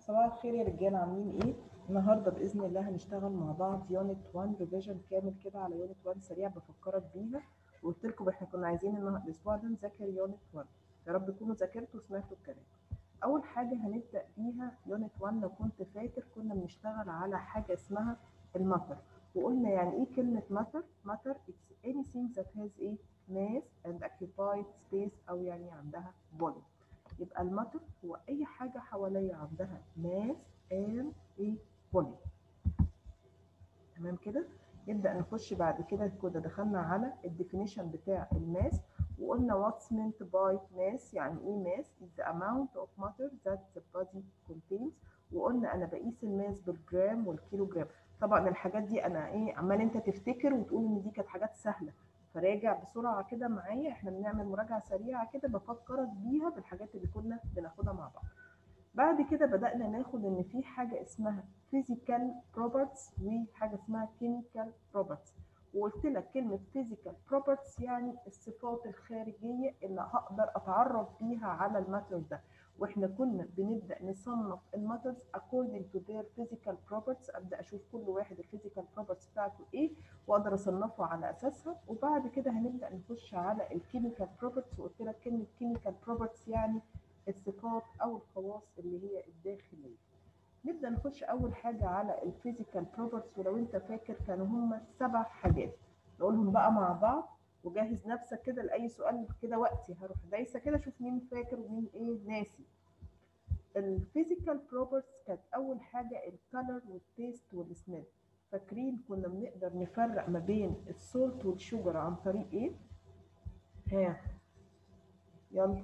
صباح الخير يا رجاله عاملين ايه النهارده باذن الله هنشتغل مع بعض يونت 1 ريفيجن كامل كده على يونت 1 سريع بفكرك بيها وقلت لكم احنا كنا عايزين النهارده الاسبوع ده نذاكر يونت 1 يا رب تكونوا ذاكرتوا وسمعتوا الكلام اول حاجه هنبدا بيها يونت 1 لو كنت فاكر كنا بنشتغل على حاجه اسمها الماتر وقلنا يعني ايه كلمه ماتر ماتر it's anything that has a mass and occupied space او يعني عندها volume يبقى الماتر هو اي حاجه حواليا عندها ماس and a volume تمام كده نبدا نخش بعد كده كده دخلنا على الديفينيشن بتاع الماس وقلنا what's meant by mass يعني ايه mass is the amount of matter that the body contains وقلنا انا بقيس الماس بالجرام والكيلوجرام طبعا الحاجات دي انا ايه عمال انت تفتكر وتقول ان دي كانت حاجات سهله فراجع بسرعه كده معايا احنا بنعمل مراجعه سريعه كده بفكرك بيها بالحاجات اللي كنا بناخدها مع بعض بعد كده بدأنا ناخد ان في حاجه اسمها physical properties وحاجه اسمها chemical properties وقلت لك كلمه physical properties يعني الصفات الخارجيه اللي هقدر اتعرف بيها على الماتر ده واحنا كنا بنبدا نصنف الماترز according to their physical properties ابدا اشوف كل واحد الفيزيكال properties بتاعته ايه واقدر اصنفه على اساسها وبعد كده هنبدا نخش على الكيميكال properties وقلت لك كلمه chemical properties يعني الصفات او الخواص اللي هي الداخليه نبدا نخش اول حاجه على الفيزيكال بروبرتيز ولو انت فاكر كانوا هم سبع حاجات نقولهم بقى مع بعض وجهز نفسك كده لاي سؤال كده وقتي هروح دايسه كده اشوف مين فاكر ومين ايه ناسي الفيزيكال بروبرتيز كانت اول حاجه الكالر والتيست والسميل فاكرين كنا بنقدر نفرق ما بين السولت والشوجر عن طريق ايه ها يلا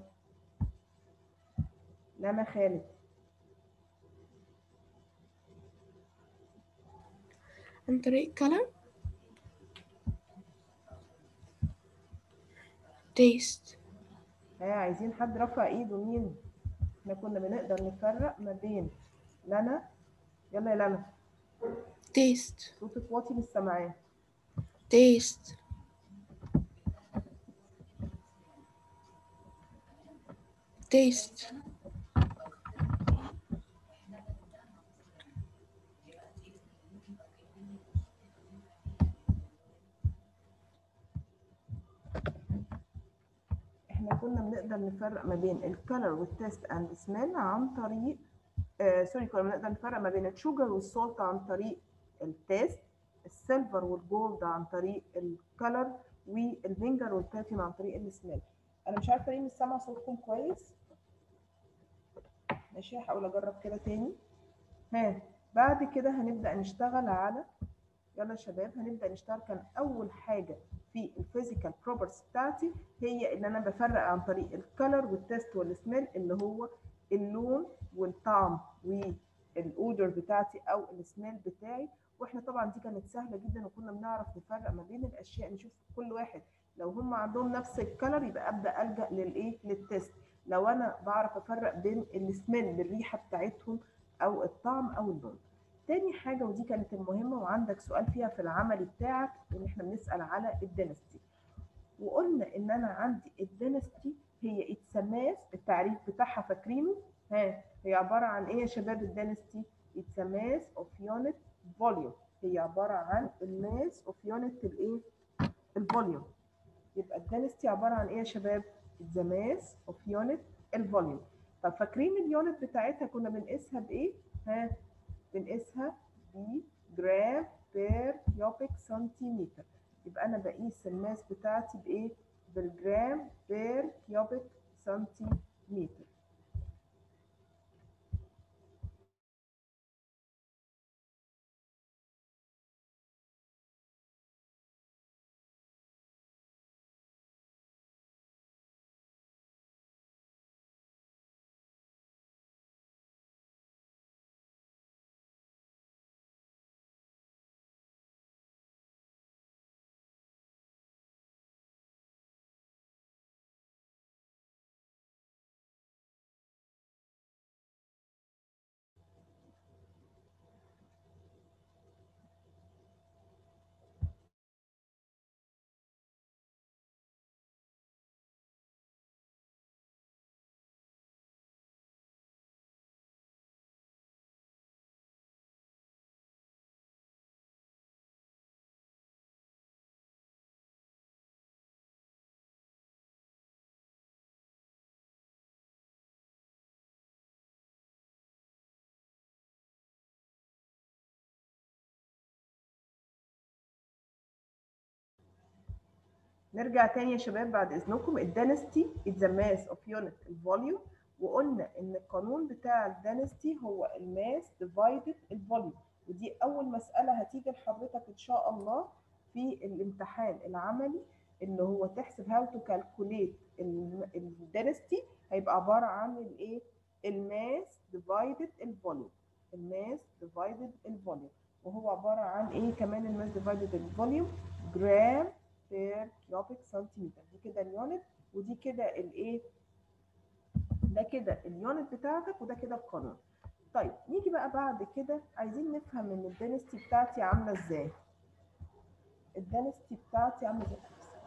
لنا خالد عن طريق color taste ها عايزين حد رفع ايده مين احنا كنا بنقدر نفرق ما بين لنا يلا يا لنا taste صوتك واطي مش سامعاه taste taste احنا كنا بنقدر نفرق ما بين الكالر والتيست اند سميل عن طريق آه سوري كنا بنقدر نفرق ما بين الشوجر والسولت عن طريق التيست السيلفر والجولد عن طريق الكالر والفينجر والبيرفيوم عن طريق السميل انا مش عارفه ليه مش سامعه صوتكم كويس ماشي هحاول اجرب كده تاني ها بعد كده هنبدا نشتغل على يلا يا شباب هنبدا نشتغل كان اول حاجه في الفيزيكال بروبرتيز بتاعتي هي ان انا بفرق عن طريق الكالر والتيست والسميل اللي هو اللون والطعم والاودر بتاعتي او السميل بتاعي واحنا طبعا دي كانت سهله جدا وكنا بنعرف نفرق ما بين الاشياء نشوف كل واحد لو هم عندهم نفس الكالر يبقى ابدا الجا للايه للتيست لو انا بعرف افرق بين السميل الريحه بتاعتهم او الطعم او اللون تاني حاجة ودي كانت المهمة وعندك سؤال فيها في العملي بتاعك إن إحنا بنسأل على الدينستي وقلنا إن أنا عندي الدينستي هي اتسماس التعريف بتاعها فاكرينه؟ ها هي عبارة عن إيه يا شباب الدينستي؟ اتسماس اوف يونت فوليوم هي عبارة عن الماس اوف يونت الإيه؟ الفوليوم يبقى الدينستي عبارة عن إيه يا شباب؟ ذا ماس اوف يونت الفوليوم طب فاكرين اليونت بتاعتها كنا بنقيسها بإيه؟ ها بنقيسها بجرام بير كيوبيك سنتيمتر يبقى انا بقيس الماس بتاعتي بايه بالجرام بير كيوبيك سنتيمتر نرجع تاني يا شباب بعد اذنكم الدانستي is the mass of unit الفوليوم وقلنا ان القانون بتاع الدانستي هو الماس ديفايدد الفوليوم ودي اول مساله هتيجي لحضرتك ان شاء الله في الامتحان العملي اللي هو تحسب هاو تو كالكوليت الدانستي هيبقى عباره عن الايه الماس ديفايدد الفوليوم الماس ديفايدد الفوليوم وهو عباره عن ايه كمان الماس ديفايدد الفوليوم جرام بير كيوبيك سنتيمتر دي كده اليونت ودي كده الايه ده كده اليونت بتاعتك وده كده القانون طيب نيجي بقى بعد كده عايزين نفهم ان الدنستي بتاعتي عامله ازاي الدنستي بتاعتي عامله ازاي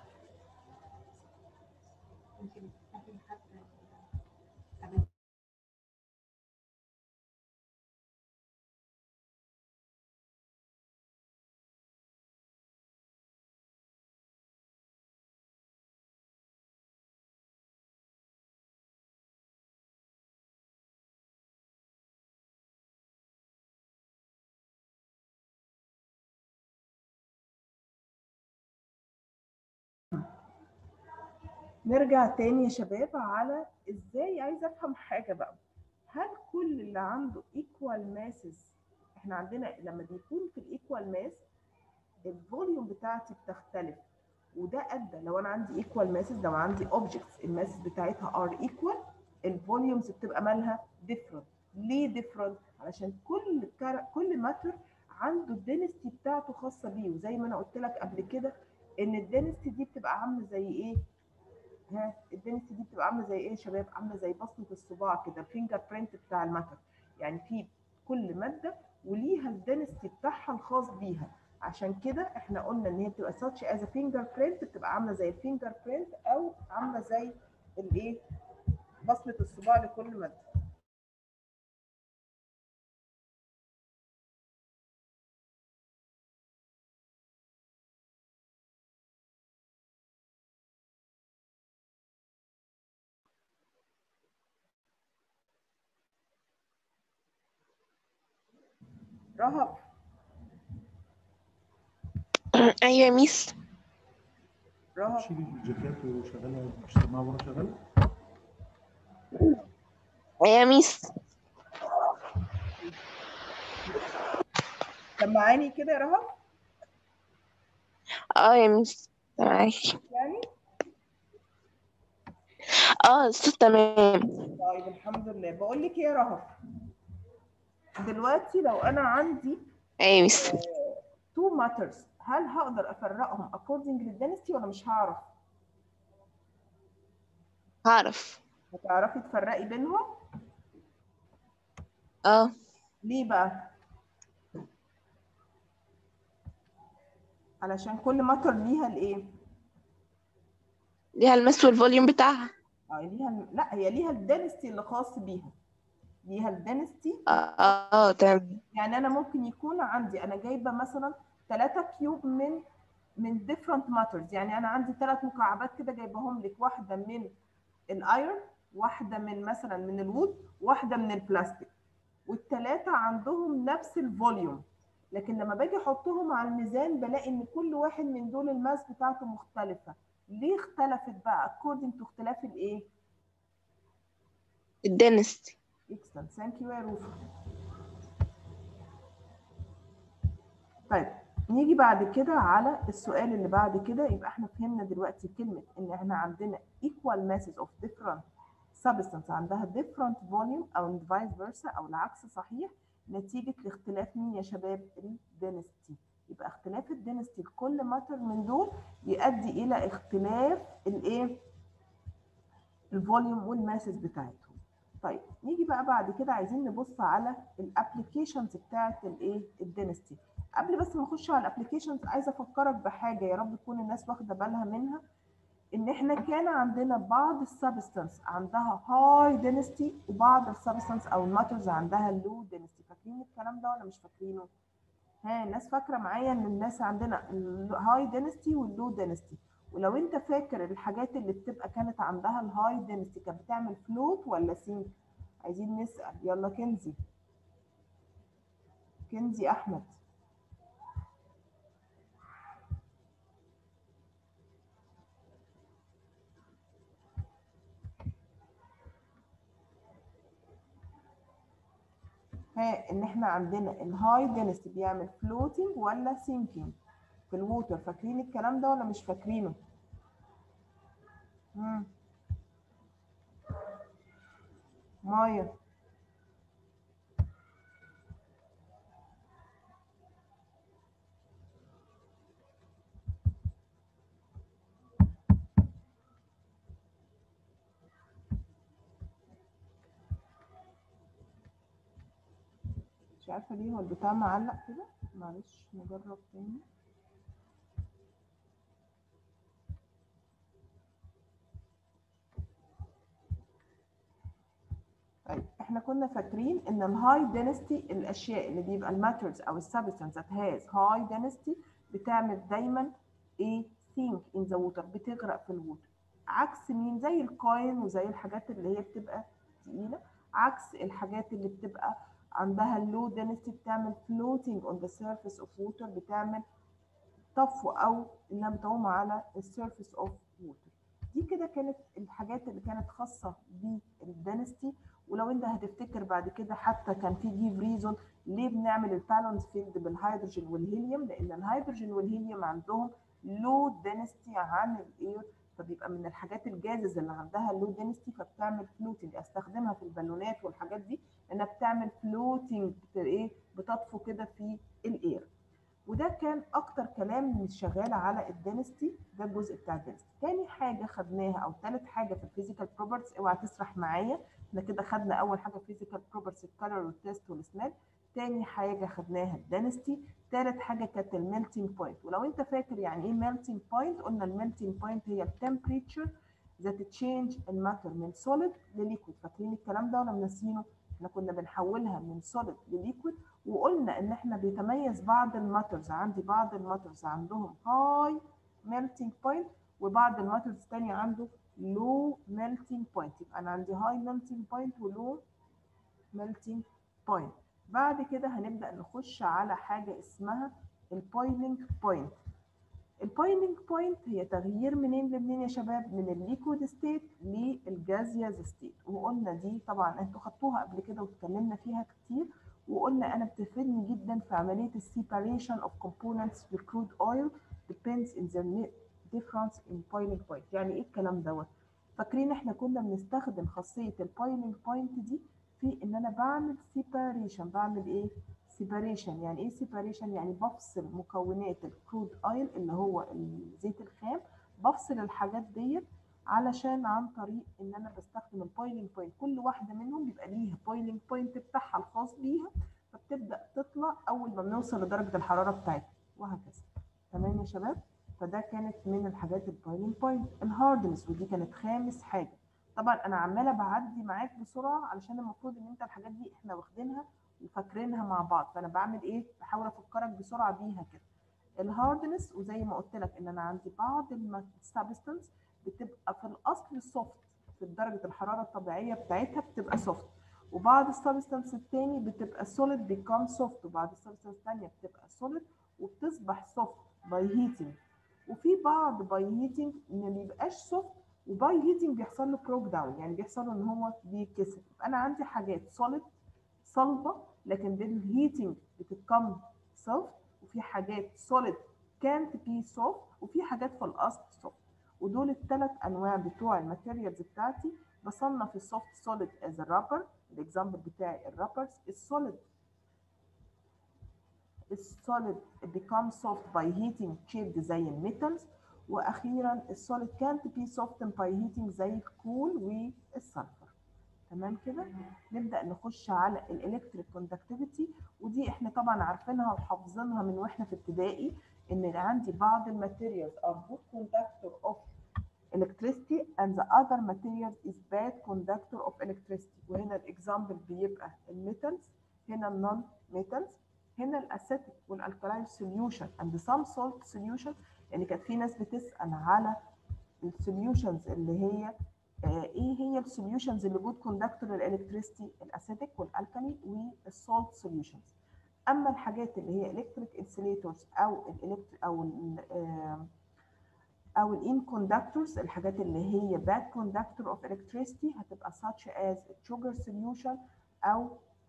نرجع تاني يا شباب على ازاي عايزه افهم حاجه بقى هل كل اللي عنده ايكوال ماسز احنا عندنا لما بيكون في الايكوال ماس الفوليوم بتاعتي بتختلف وده ادى لو انا عندي ايكوال ماسز لو عندي اوبجكتس الماسز بتاعتها ار ايكوال الفوليومز بتبقى مالها ديفرنت ليه ديفرنت علشان كل كار... كل ماتر عنده الدنستي بتاعته خاصه بيه وزي ما انا قلت لك قبل كده ان الدنستي دي بتبقى عامله زي ايه ها الدنسي دي بتبقى عامله زي ايه يا شباب عامله زي بصمه الصباع كده الفينجر برينت بتاع الماتر يعني في كل ماده وليها الدنسي بتاعها الخاص بيها عشان كده احنا قلنا ان هي بتبقى ساتش از فينجر برينت بتبقى عامله زي الفينجر برينت او عامله زي الايه بصمه الصباع لكل ماده رهب ايوه يا ميس رهب شيل الجاكيت وشغلها مش سامعها ورا شغال ايوه يا ميس سمعاني كده يا رهب اه يا ميس معاكي يعني اه الصوت تمام طيب الحمد لله بقول لك ايه يا رهب دلوقتي لو انا عندي ايوه يا ميس تو ماترز هل هقدر افرقهم according للدنستي ولا مش هعرف؟ هعرف هتعرفي تفرقي بينهم؟ اه ليه بقى؟ علشان كل ماتر ليها الايه؟ ليها المس والفوليوم بتاعها اه ليها لا هي ليها الدنستي اللي خاص بيها ليها الدنستي اه اه تمام يعني انا ممكن يكون عندي انا جايبه مثلا 3 كيوب من من different matters يعني انا عندي ثلاث مكعبات كده جايبهم لك واحده من الايرون واحده من مثلا من الوود واحده من البلاستيك والثلاثه عندهم نفس الفوليوم لكن لما باجي احطهم على الميزان بلاقي ان كل واحد من دول الماس بتاعته مختلفه ليه اختلفت بقى according to اختلاف الايه الدنستي excellent thank you يا روفا طيب نيجي بعد كده على السؤال اللي بعد كده يبقى احنا فهمنا دلوقتي كلمة ان احنا عندنا equal masses of different substance عندها different volume او vice versa او العكس صحيح نتيجة لاختلاف مين يا شباب الدنستي يبقى اختلاف الدنستي لكل ماتر من دول يؤدي الى اختلاف الايه الفوليوم والماسز بتاعتهم طيب نيجي بقى بعد كده عايزين نبص على الابلكيشنز بتاعت الايه الدنستي قبل بس ما نخش على الابلكيشنز عايزه افكرك بحاجه يا رب تكون الناس واخده بالها منها ان احنا كان عندنا بعض السبستانس عندها هاي دينستي وبعض السبستانس او الماترز عندها لو دينستي فاكرين الكلام ده ولا مش فاكرينه ها الناس فاكره معايا ان الناس عندنا الهاي دينستي واللو دينستي ولو انت فاكر الحاجات اللي بتبقى كانت عندها الهاي دينستي كانت بتعمل فلوت ولا سينك عايزين نسال يلا كنزي كنزي احمد ها ان احنا عندنا الهاي دينستي بيعمل فلوتنج ولا سينكينج في الووتر فاكرين الكلام ده ولا مش فاكرينه مم. مايا مش عارفه ليه هو البتاع معلق كده معلش نجرب تاني طيب احنا كنا فاكرين ان الهاي دينستي الاشياء اللي بيبقى الماترز او السبستانس ذات هاز هاي دينستي بتعمل دايما ايه سينك ان ذا ووتر بتغرق في الووتر عكس مين زي الكوين وزي الحاجات اللي هي بتبقى تقيله عكس الحاجات اللي بتبقى عندها اللو دينستي بتعمل floating on the surface of water بتعمل طفو او انها بتعوم على السيرفيس اوف ووتر دي كده كانت الحاجات اللي كانت خاصه بالدينستي ولو انت هتفتكر بعد كده حتى كان في جيف ريزون ليه بنعمل البالانس فيلد بالهيدروجين والهيليوم لان الهيدروجين والهيليوم عندهم لو دينستي عن الاير فبيبقى من الحاجات الجازز اللي عندها لو دينستي فبتعمل فلوتنج استخدمها في البالونات والحاجات دي انها بتعمل فلوتنج ايه بتطفو كده في الاير وده كان اكتر كلام مش شغال على الدينستي ده الجزء بتاع الدينستي تاني حاجه خدناها او تالت حاجه في الفيزيكال بروبرتيز اوعى تسرح معايا احنا كده خدنا اول حاجه فيزيكال بروبرتيز الكالر والتيست والسمال تاني حاجه خدناها الدينستي تالت حاجه كانت الميلتنج بوينت ولو انت فاكر يعني ايه ميلتنج بوينت قلنا الميلتنج بوينت هي التمبريتشر ذات تشينج الماتر من سوليد لليكويد فاكرين الكلام ده ولا منسينه احنا كنا بنحولها من سوليد لليكويد وقلنا ان احنا بيتميز بعض الماترز عندي بعض الماترز عندهم هاي ميلتنج بوينت وبعض الماترز الثانيه عنده لو ميلتنج بوينت يبقى انا عندي هاي ميلتنج بوينت ولو ميلتنج بوينت بعد كده هنبدا نخش على حاجه اسمها البويلنج بوينت البويلنج بوينت هي تغيير منين لمنين يا شباب من الليكويد ستيت للجازيوس ستيت وقلنا دي طبعا انتوا خدتوها قبل كده واتكلمنا فيها كتير وقلنا انا بتفيدني جدا في عمليه السيباريشن اوف components في crude oil depends in the difference in boiling point يعني ايه الكلام دوت فاكرين احنا كنا بنستخدم خاصيه البويلنج بوينت دي في ان انا بعمل سيباريشن بعمل ايه سيباريشن يعني ايه سيباريشن يعني بفصل مكونات الكرود اويل اللي هو الزيت الخام بفصل الحاجات ديت علشان عن طريق ان انا بستخدم البويلنج بوينت كل واحده منهم بيبقى ليها بويلنج بوينت بتاعها الخاص بيها فبتبدا تطلع اول ما بنوصل لدرجه الحراره بتاعتها وهكذا تمام يا شباب فده كانت من الحاجات البويلنج بوينت الهاردنس ودي كانت خامس حاجه طبعا انا عماله بعدي معاك بسرعه علشان المفروض ان انت الحاجات دي احنا واخدينها وفاكرينها مع بعض فانا بعمل ايه بحاول افكرك بسرعه بيها كده الهاردنس وزي ما قلت لك ان انا عندي بعض السبستانس بتبقى في الاصل سوفت في درجه الحراره الطبيعيه بتاعتها بتبقى سوفت وبعض السبستانس التاني بتبقى سوليد بيكام سوفت وبعض السبستانس التانيه بتبقى سوليد وبتصبح سوفت باي هيتنج وفي بعض باي هيتنج ما بيبقاش سوفت وباي هيتنج بيحصل له بروك داون يعني بيحصل له ان هو بيتكسر انا عندي حاجات سوليد صلبه لكن بالهيتنج بتتكم سوفت وفي حاجات سوليد كانت بي سوفت وفي حاجات في الاصل سوفت ودول الثلاث انواع بتوع الماتيريالز بتاعتي بصنف السوفت سوليد از الرابر الاكزامبل بتاعي الرابرز السوليد السوليد become soft by heating shaped زي الميتالز واخيرا السوليد can't be softened by heating زي الكول والسلفر تمام كده نبدا نخش على الالكتريك كوندكتيفيتي ودي احنا طبعا عارفينها وحافظينها من واحنا في ابتدائي ان عندي بعض الماتيريالز are good conductor of electricity and the other material is bad conductor of electricity وهنا الاكزامبل بيبقى الميتالز هنا النون ميتالز هنا الاسيتيك والالكالاين سوليوشن and some salt solution يعني كانت في ناس بتسال على السوليوشنز اللي هي آه ايه هي السوليوشنز اللي جود كوندكتور للالكتريستي الاسيتيك والالكالي والسولت سوليوشنز اما الحاجات اللي هي الكتريك انسوليتورز او الالكتريك او ال آه او الان كوندكتورز الحاجات اللي هي bad conductor of electricity هتبقى such as sugar solution او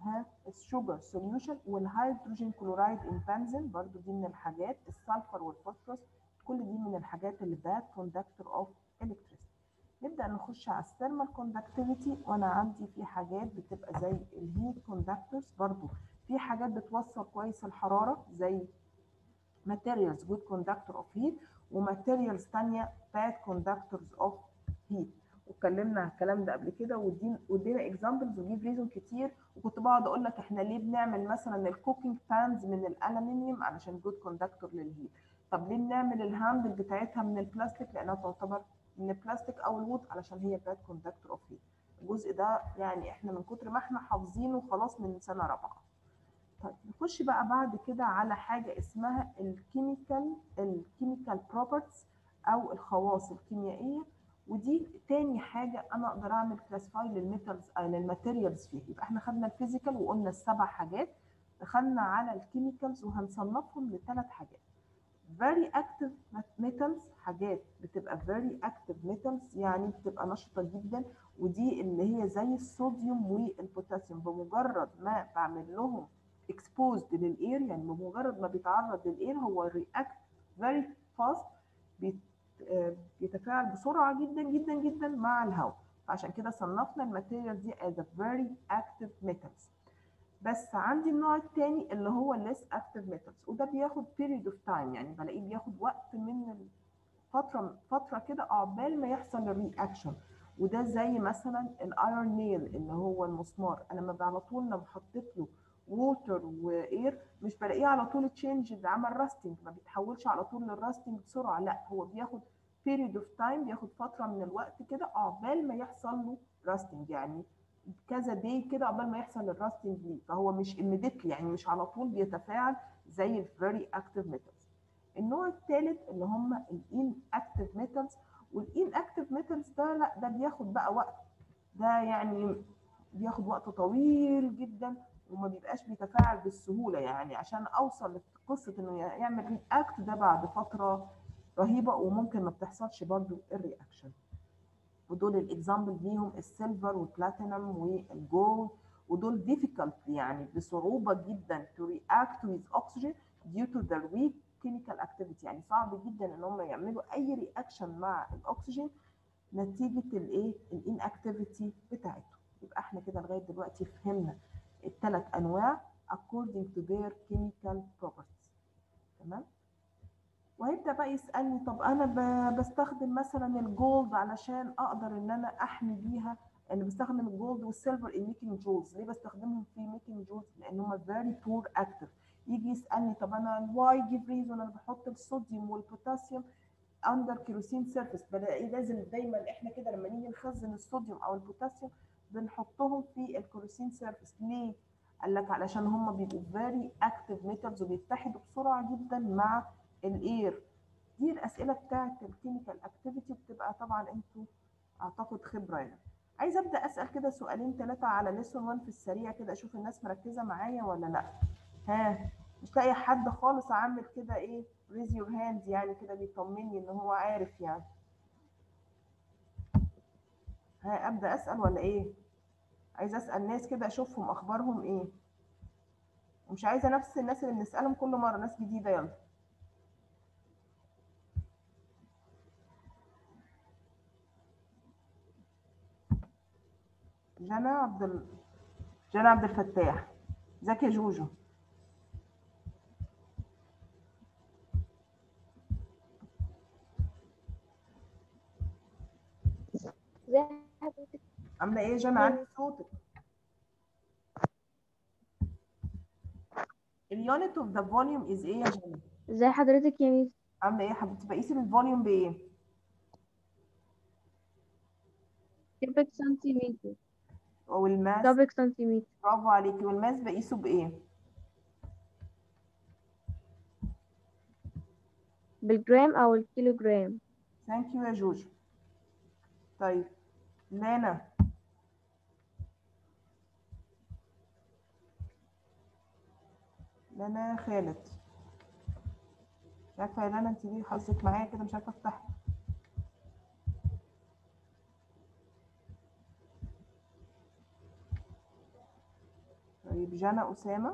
ها الشوجر سوليوشن والهيدروجين كلورايد ان بنزين برضو دي من الحاجات السلفر والفوسفورس كل دي من الحاجات اللي باد كوندكتور اوف الكتريسيتي نبدا نخش على الثيرمال كوندكتيفيتي وانا عندي في حاجات بتبقى زي الهيت كوندكتورز برضو في حاجات بتوصل كويس الحراره زي materials good conductor of heat وماتيريالز ثانيه bad conductors of heat واتكلمنا على الكلام ده قبل كده ودي ودينا اكزامبلز وجيب ريزون كتير وكنت بقعد اقول لك احنا ليه بنعمل مثلا الكوكينج بانز من الالومنيوم علشان جود كوندكتور للهيت طب ليه بنعمل الهاندل بتاعتها من البلاستيك لانها تعتبر من البلاستيك او الوود علشان هي باد كوندكتور اوف هيت الجزء ده يعني احنا من كتر ما احنا حافظينه خلاص من سنه رابعه طيب نخش بقى بعد كده على حاجه اسمها الكيميكال الكيميكال بروبرتيز او الخواص الكيميائيه ودي تاني حاجه انا اقدر اعمل كلاسيفاي للميتالز للماتيريالز فيها يبقى احنا خدنا الفيزيكال وقلنا السبع حاجات دخلنا على الكيميكالز وهنصنفهم لثلاث حاجات very active metals حاجات بتبقى very active metals يعني بتبقى نشطة جدا ودي اللي هي زي الصوديوم والبوتاسيوم بمجرد ما بعمل لهم exposed للاير يعني بمجرد ما بيتعرض للاير هو react very fast بيتفاعل بسرعة جدا جدا جدا مع الهواء فعشان كده صنفنا الماتيريال دي as a very active metals بس عندي النوع الثاني اللي هو less active metals وده بياخد period of time يعني بلاقيه بياخد وقت من فترة فترة كده عقبال ما يحصل الرياكشن وده زي مثلا الايرون نيل اللي هو المسمار انا لما على طول لما حطيت له ووتر واير مش بلاقيه على طول تشينج عمل راستنج ما بيتحولش على طول للراستنج بسرعه لا هو بياخد period of time بياخد فتره من الوقت كده عقبال ما يحصل له راستنج يعني كذا داي كده عقبال ما يحصل الراستنج ليه فهو مش immediately يعني مش على طول بيتفاعل زي الفيري اكتيف ميتالز النوع الثالث اللي هم الان اكتيف ميتالز والان اكتيف ميتالز ده لا ده بياخد بقى وقت ده يعني بياخد وقت طويل جدا وما بيبقاش بيتفاعل بالسهوله يعني عشان اوصل لقصه انه يعمل رياكت ده بعد فتره رهيبه وممكن ما بتحصلش برضو الرياكشن ودول الاكزامبل ليهم السيلفر والبلاتينم والجولد ودول difficult يعني بصعوبه جدا to react with oxygen due to their weak chemical activity يعني صعب جدا ان هم يعملوا اي رياكشن مع الاكسجين نتيجه الايه الان اكتيفيتي بتاعتهم يبقى احنا كده لغايه دلوقتي فهمنا الثلاث انواع according to their chemical properties تمام وهيبدا بقى يسالني طب انا بستخدم مثلا الجولد علشان اقدر ان انا احمي بيها انا بستخدم الجولد والسيلفر ان ميكينج جولز ليه بستخدمهم في ميكينج جولز لان هم فيري بور اكتف يجي يسالني طب انا واي جيف ريزون انا بحط الصوديوم والبوتاسيوم اندر كيروسين سيرفيس بلاقي لازم دايما احنا كده لما نيجي نخزن الصوديوم او البوتاسيوم بنحطهم في الكيروسين سيرفيس ليه قال لك علشان هم بيبقوا فيري اكتف ميتالز وبيتحدوا بسرعه جدا مع الاير دي الاسئله بتاعه الكيميكال اكتيفيتي بتبقى طبعا انتوا اعتقد خبره يعني عايزه ابدا اسال كده سؤالين ثلاثه على ليسون 1 في السريع كده اشوف الناس مركزه معايا ولا لا ها مش لاقي حد خالص عامل كده ايه ريز يور هاند يعني كده بيطمني ان هو عارف يعني ها ابدا اسال ولا ايه عايزه اسال ناس كده اشوفهم اخبارهم ايه ومش عايزه نفس الناس اللي بنسالهم كل مره ناس جديده يلا جنى عبد ال... جنى عبد الفتاح ازيك يا جوجو ازي حضرتك عامله ايه يا جنى عندي صوتك اليونت اوف ذا فوليوم از ايه يا جنى ازي حضرتك يا ميس عامله ايه يا حبيبتي بقيسي الفوليوم بايه كيوبيك سنتيمتر والماس كوبيك سنتيمتر برافو عليكي والماس بقيسه بايه بالجرام او الكيلوجرام ثانك يو يا جوجو طيب لانا لانا خالد مش عارفه يا لانا انت ليه حظك معايا كده مش عارفه افتح طيب جانا أسامة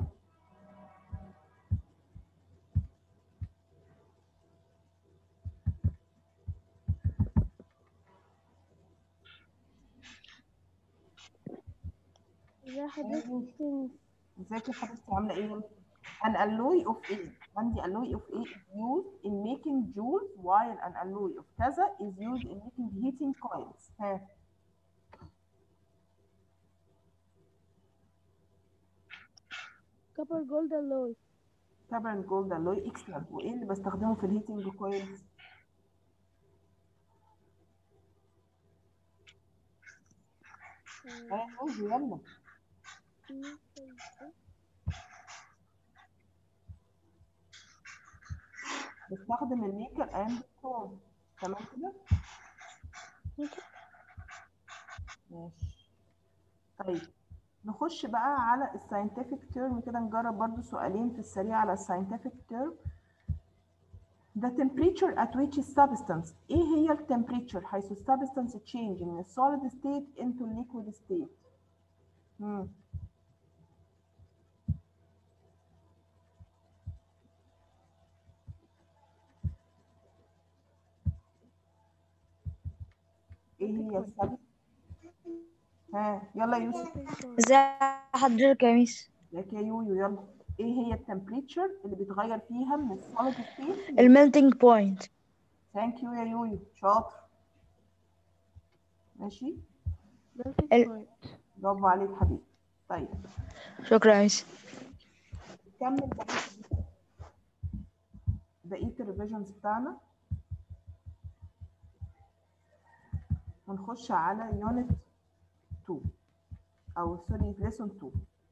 ازي حضرتك يا ميس ازيك يا حبيبتي عاملة ايه؟ An alloy of A عندي alloy of A is used in making joules while an alloy of كذا is used in making heating coils ها كبر جولد الوي copper and gold alloy excellent وايه اللي بستخدمه في الهيتنج كويلز؟ ها نوزي يلا بستخدم النيكل اند كروم تمام كده؟ ماشي طيب نخش بقى على الساينتفك تيرم كده نجرب برضو سؤالين في السريع على الساينتفك تيرم The temperature at which a substance ايه هي ال temperature حيث ال substance change من ال solid state into liquid state مم. ايه هي السبب ها يلا يا يوسف ازي حضرتك يا ميس ازيك يا يويو يلا ايه هي التمبريتشر اللي بيتغير فيها من السوليد ستيت الميلتنج بوينت ثانك يو يا يويو شاطر ماشي ال- برافو عليك حبيبي طيب شكرا يا ميس كمل بقية بقية الريفيجنز بتاعنا ونخش على يونت 2 او سوري ليسون 2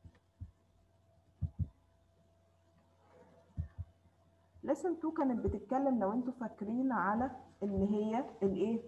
ليسون 2 كانت بتتكلم لو انتوا فاكرين على اللي هي الايه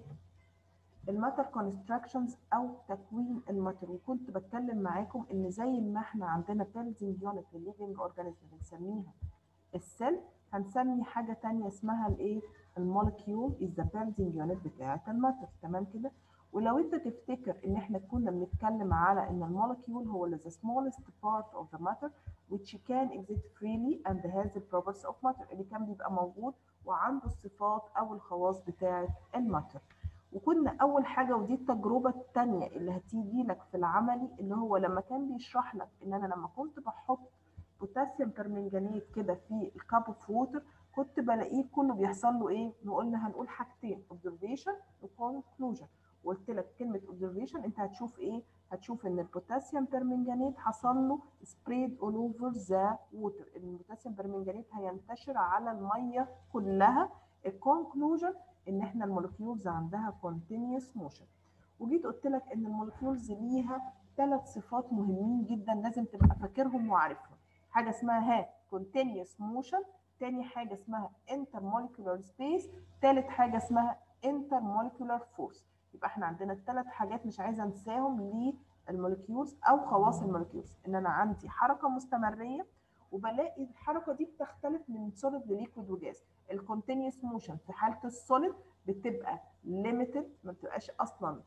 الماتر كونستراكشنز او تكوين الماتر وكنت بتكلم معاكم ان زي ما احنا عندنا بيلدينج يونت للليفنج اورجانيزم بنسميها السيل هنسمي حاجه تانية اسمها الايه المولكيول از ذا بيلدينج يونت بتاعه الماتر تمام كده ولو انت تفتكر ان احنا كنا بنتكلم على ان المولكيول هو the smallest part of the matter which can exist freely and has the properties of matter اللي كان بيبقى موجود وعنده الصفات او الخواص بتاعه الماتر وكنا اول حاجه ودي التجربه الثانيه اللي هتيجي لك في العملي اللي هو لما كان بيشرح لك ان انا لما كنت بحط بوتاسيوم برمنجانيت كده في الكاب اوف ووتر كنت بلاقيه كله بيحصل له ايه؟ نقولنا هنقول حاجتين observation وconclusion وقلت لك كلمه observation انت هتشوف ايه؟ هتشوف ان البوتاسيوم برمنجانيت حصل له spread all over the water البوتاسيوم برمنجانيت هينتشر على الميه كلها الكونكلوجن ان احنا المولكيولز عندها continuous motion وجيت قلت لك ان المولكيولز ليها ثلاث صفات مهمين جدا لازم تبقى فاكرهم وعارفهم حاجه اسمها ها continuous motion تاني حاجه اسمها intermolecular space تالت حاجه اسمها intermolecular force يبقى احنا عندنا الثلاث حاجات مش عايزه انساهم للمولكيولز او خواص المولكيولز ان انا عندي حركه مستمريه وبلاقي الحركه دي بتختلف من سوليد لليكويد وجاز الكونتينيوس موشن في حاله السوليد بتبقى ليميتد ما بتبقاش اصلا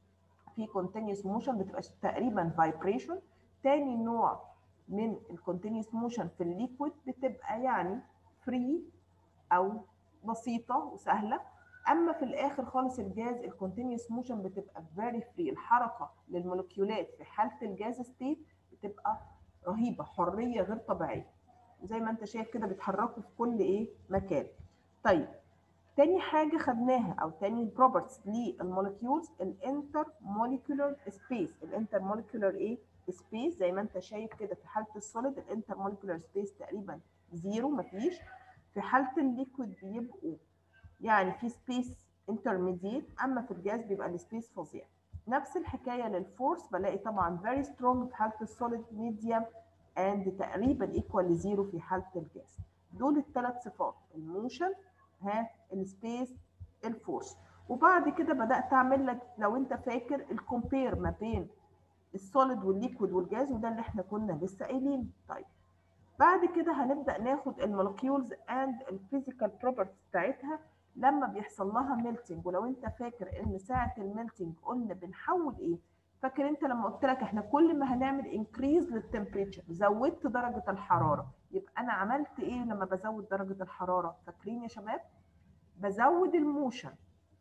في كونتينيوس موشن بتبقى تقريبا فايبريشن تاني نوع من الكونتينيوس موشن في الليكويد بتبقى يعني فري او بسيطه وسهله اما في الاخر خالص الجاز الكونتينيوس موشن بتبقى فيري فري الحركه للمولكيولات في حاله الجاز ستيت بتبقى رهيبه حريه غير طبيعيه زي ما انت شايف كده بيتحركوا في كل ايه مكان طيب تاني حاجه خدناها او تاني بروبرتيز للمولكيولز الانتر موليكولار سبيس الانتر موليكولار ايه سبيس زي ما انت شايف كده في حاله السوليد الانتر موليكولار سبيس تقريبا زيرو مفيش في حاله الليكويد بيبقوا يعني في سبيس انترميديت اما في الجاز بيبقى السبيس فظيع نفس الحكايه للفورس بلاقي طبعا فيري سترونج في حاله السوليد ميديوم اند تقريبا ايكوال لزيرو في حاله الجاز دول الثلاث صفات الموشن ها السبيس الفورس وبعد كده بدات اعمل لك لو انت فاكر الكومبير ما بين السوليد والليكويد والجاز وده اللي احنا كنا لسه قايلينه طيب بعد كده هنبدا ناخد المولكيولز اند الفيزيكال بروبرتيز بتاعتها لما بيحصل لها ميلتنج ولو انت فاكر ان ساعه الميلتنج قلنا بنحول ايه فاكر انت لما قلت لك احنا كل ما هنعمل انكريز للتمبريتشر زودت درجه الحراره يبقى انا عملت ايه لما بزود درجه الحراره فاكرين يا شباب بزود الموشن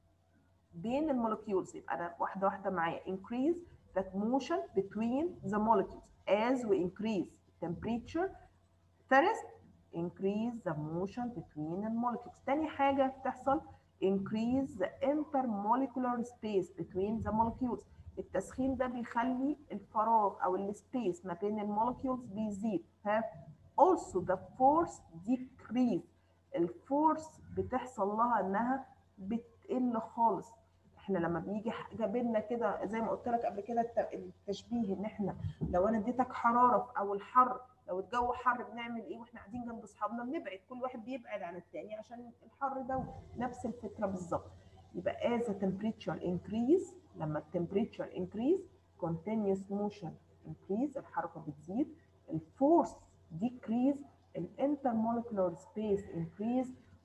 بين المولكيولز يبقى انا واحده واحده معايا increase that motion between the molecules as we increase temperature first increase the motion between the molecules تاني حاجه بتحصل increase the intermolecular space between the molecules التسخين ده بيخلي الفراغ او السبيس ما بين المولكيولز بيزيد ها also the force decrease الفورس بتحصل لها انها بتقل خالص احنا لما بيجي حاجه بينا كده زي ما قلت لك قبل كده الت- التشبيه ان احنا لو انا اديتك حراره او الحر لو الجو حر بنعمل ايه واحنا قاعدين جنب اصحابنا بنبعد كل واحد بيبعد عن التاني عشان الحر ده نفس الفكره بالظبط يبقى as the temperature increase لما التمبريتشر increase continuous motion increase الحركه بتزيد الفورس decrease الانترمولكولار سبيس increase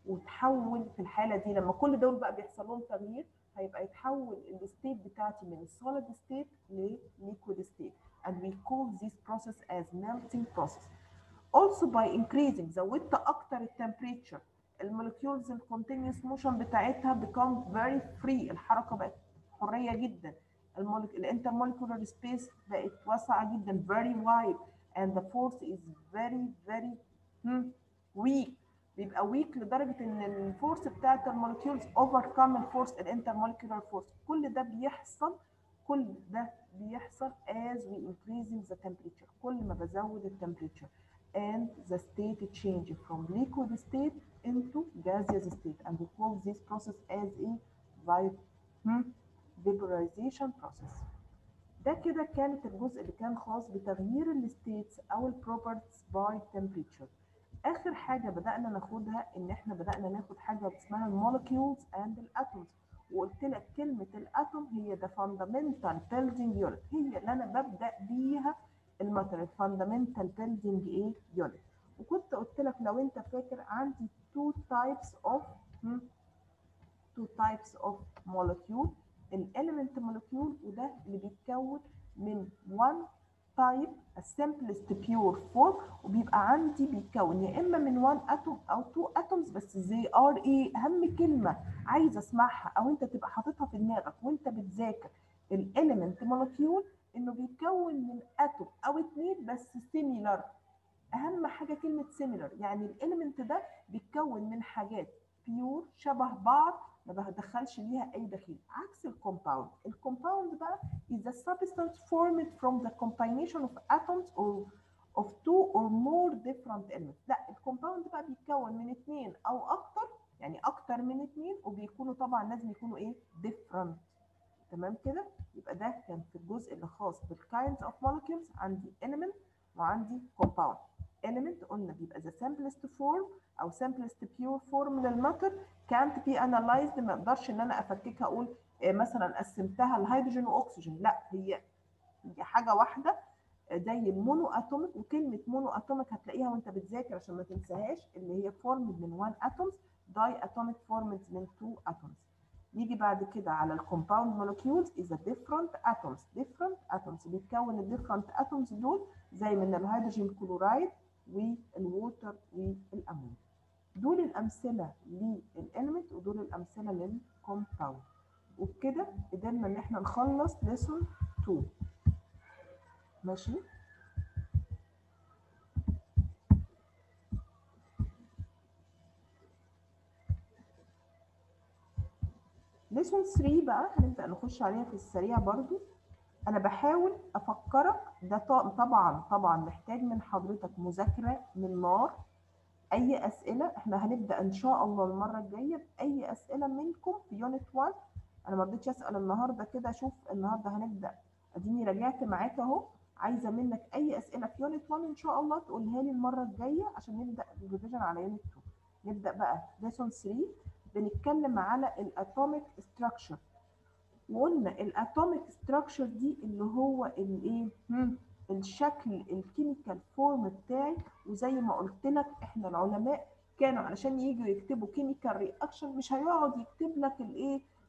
وتحول في الحاله دي لما كل دول بقى بيحصل لهم تغيير هيبقى يتحول الستيت بتاعتي من السوليد ستيت لليكويد ستيت and we call this process as melting process also by increasing زودت اكتر التمبريتشر المولكيولز الكونتينيوس موشن بتاعتها become very free الحركه بقت حريه جدا الانترمولكولار سبيس بقت واسعه جدا very wide and the force is very very hmm, weak بيبقى ويك لدرجه ان الفورس بتاعت المولكيولز overcome الفورس الانترمولكولار فورس كل ده بيحصل كل ده بيحصل as we increasing the temperature كل ما بزود التمبريتشر and the state change from liquid state into gaseous state and we call this process as a vi- hmm, vaporization process ده كده كانت الجزء اللي كان خاص بتغيير الستيتس او البروبرتيز باي temperature اخر حاجه بدانا ناخدها ان احنا بدانا ناخد حاجه اسمها المولكيولز اند الاتومز وقلت لك كلمه الاتوم هي ده فاندامنتال بيلدينج يونت هي اللي انا ببدا بيها الماتر الفاندامنتال بيلدينج ايه يونت وكنت قلت لك لو انت فاكر عندي two types of hmm, two types of molecule الاليمنت مولكيول وده اللي بيتكون من one type a simplest pure form وبيبقى عندي بيتكون يا اما من one atom او two atoms بس زي ار ايه اهم كلمه عايزه اسمعها او انت تبقى حاططها في دماغك وانت بتذاكر الاليمنت مولكيول انه بيتكون من اتوم او اتنين بس سيميلر اهم حاجه كلمه سيميلر يعني الاليمنت ده بيتكون من حاجات بيور شبه بعض ما بدخلش ليها اي دخيل عكس الكومباوند الكومباوند بقى is a substance formed from the combination of atoms or of two or more different elements لا الكومباوند بقى بيتكون من اثنين او اكتر يعني اكتر من اثنين وبيكونوا طبعا لازم يكونوا ايه different تمام كده يبقى ده كان في الجزء اللي خاص بالكايندز اوف molecules عندي element وعندي compound element قلنا بيبقى the simplest form او simplest pure form للماتر can't be analyzed ما اقدرش ان انا افككها اقول إيه مثلا قسمتها لهيدروجين واكسجين لا هي هي حاجه واحده زي المونو اتوميك وكلمه مونو اتوميك هتلاقيها وانت بتذاكر عشان ما تنساهاش اللي هي فورمد من 1 اتومز داي اتوميك فورمد من 2 اتومز نيجي بعد كده على الكومباوند مولكيولز از ديفرنت اتومز ديفرنت اتومز بيتكون الديفرنت اتومز دول زي من الهيدروجين كلورايد والووتر والامونيا دول الامثله للاليمنت ودول الامثله للكومباوند وبكده قدرنا ان احنا نخلص ليسون 2 ماشي ليسون 3 بقى هنبدا نخش عليها في السريع برضو انا بحاول افكرك ده ط- طبعا طبعا محتاج من حضرتك مذاكره من نار اي اسئله احنا هنبدا ان شاء الله المره الجايه باي اسئله منكم في يونت 1 انا ما رضيتش اسال النهارده كده اشوف النهارده هنبدا اديني راجعت معاك اهو عايزه منك اي اسئله في يونت 1 ان شاء الله تقولها لي المره الجايه عشان نبدا الريفيجن على يونت 2 نبدا بقى ليسون 3 بنتكلم على الاتوميك ستراكشر وقلنا الاتوميك ستراكشر دي اللي هو الايه هم، الشكل الكيميكال فورم بتاعي وزي ما قلت لك احنا العلماء كانوا علشان يجوا يكتبوا كيميكال رياكشن مش هيقعد يكتب لك الايه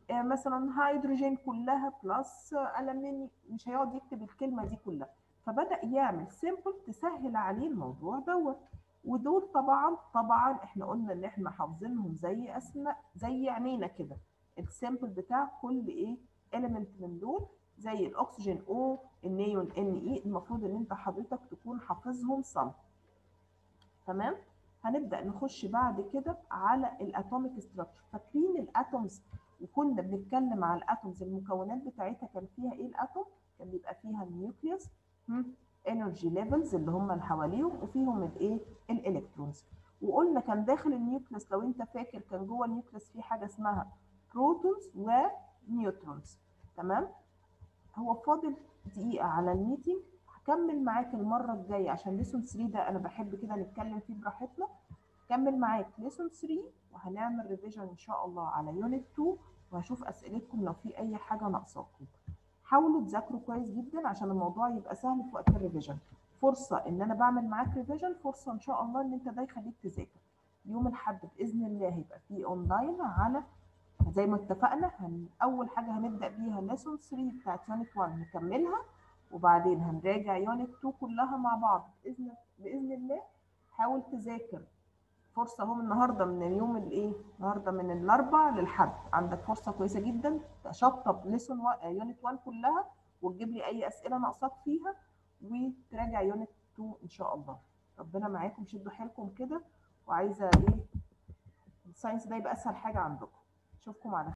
آه، مثلا هيدروجين كلها بلس ألمني مش هيقعد يكتب الكلمة دي كلها فبدأ يعمل سيمبل تسهل عليه الموضوع دوت ودول طبعا طبعا احنا قلنا ان احنا حافظينهم زي اسماء زي عينينا كده السيمبل بتاع كل ايه element من دول زي الاكسجين او النيون ان اي المفروض ان انت حضرتك تكون حافظهم صم تمام هنبدا نخش بعد كده على الاتوميك ستراكشر فاكرين الاتومز وكنا بنتكلم على الاتومز المكونات بتاعتها كان فيها ايه الاتوم كان بيبقى فيها النيوكليوس انرجي ليفلز اللي هم اللي حواليهم وفيهم الايه الالكترونز وقلنا كان داخل النيوكليوس لو انت فاكر كان جوه النيوكليوس في حاجه اسمها بروتونز ونيوترونز تمام هو فاضل دقيقه على الميتنج هكمل معاك المره الجايه عشان ليسون 3 ده انا بحب كده نتكلم فيه براحتنا كمل معاك ليسون 3 وهنعمل ريفيجن ان شاء الله على يونت 2 وهشوف اسئلتكم لو في اي حاجه ناقصاكم حاولوا تذاكروا كويس جدا عشان الموضوع يبقى سهل في وقت الريفيجن فرصه ان انا بعمل معاك ريفيجن فرصه ان شاء الله ان انت ده يخليك تذاكر يوم الاحد باذن الله هيبقى فيه اونلاين على زي ما اتفقنا هن... اول حاجه هنبدا بيها ليسون 3 بتاعت يونت 1 نكملها وبعدين هنراجع يونت 2 كلها مع بعض باذن باذن الله حاول تذاكر فرصه اهو من النهارده من اليوم الايه النهارده من الاربع للحد عندك فرصه كويسه جدا تشطب ليسون يونت 1 كلها وتجيب لي اي اسئله ناقصاك فيها وتراجع يونت 2 ان شاء الله ربنا معاكم شدوا حيلكم كده وعايزه ايه الساينس ده يبقى اسهل حاجه عندكم اشوفكم على